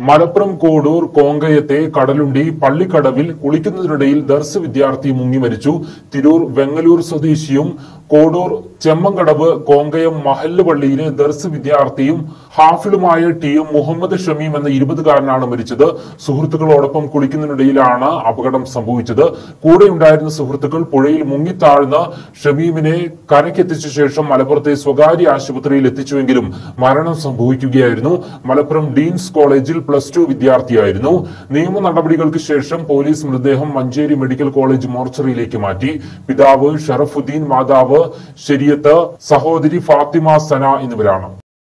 മലപ്പുറം കോഡൂർ കോങ്കയത്തെ കടലുണ്ടി പള്ളിക്കടവിൽ കുളിക്കുന്നതിനിടയിൽ ദർസ് വിദ്യാർത്ഥി മുങ്ങി മരിച്ചു തിരൂർ വെങ്ങലൂർ സ്വദേശിയും കോഡൂർ ചെമ്മങ്കടവ് കോങ്കയം മഹല്ല് പള്ളിയിലെ ദർസ് വിദ്യാർത്ഥിയും ഹാഫിളുമായ ടി എം മുഹമ്മദ് ഷമീം എന്ന ഇരുപതുകാരനാണ് മരിച്ചത് സുഹൃത്തുക്കളോടൊപ്പം കുളിക്കുന്നതിനിടയിലാണ് അപകടം സംഭവിച്ചത് കൂടെയുണ്ടായിരുന്ന സുഹൃത്തുക്കൾ പുഴയിൽ മുങ്ങിത്താഴ്ന്ന ഷമീമിനെ കരയ്ക്കെത്തിച്ച ശേഷം മലപ്പുറത്തെ സ്വകാര്യ ആശുപത്രിയിൽ എത്തിച്ചുവെങ്കിലും മരണം സംഭവിക്കുകയായിരുന്നു മലപ്പുറം ഡീൻസ് കോളേജിൽ പ്ലസ് ടു വിദ്യാർത്ഥിയായിരുന്നു നിയമ നടപടികൾക്ക് ശേഷം പോലീസ് മൃതദേഹം മഞ്ചേരി മെഡിക്കൽ കോളേജ് മോർച്ചറിയിലേക്ക് മാറ്റി പിതാവ് ഷറഫുദ്ദീൻ മാതാവ് ശരിയത്ത് സഹോദരി ഫാത്തിമ സന എന്നിവരാണ്